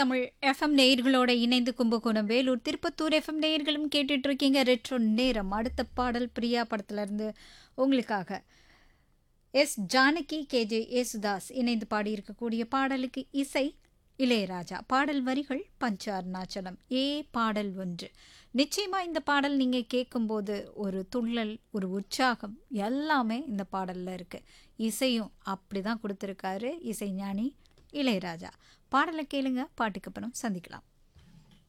Tamil FM நேயர்களோட இணைந்து Kumbakonam Vellore Tirupattur FM நேயர்களும் கேட்டுட்டு இருக்கீங்க ரெட்ரோ நேரம் அடுத்த பாடல் பிரியா படத்துல இருந்து உங்களுக்காக எஸ் ஜானகி கேஜே ஏசுதாஸ் இணைந்து பாடியிருக்கக்கூடிய பாடலுக்கு இசை இளையராஜா பாடல் வரிகள் பஞ்ச அருணாச்சலம் ஏ பாடல் ஒன்று நிச்சயமா இந்த பாடல் நீங்க கேட்கும்போது ஒரு துள்ளல் ஒரு உற்சாகம் எல்லாமே இந்த பாடல்ல இருக்கு இசையும் அப்படிதான் கொடுத்துருக்காரு இசைஞானி இளையராஜா பாடலை கேளுங்க பாட்டுக்கு அப்புறம் சந்திக்கலாம்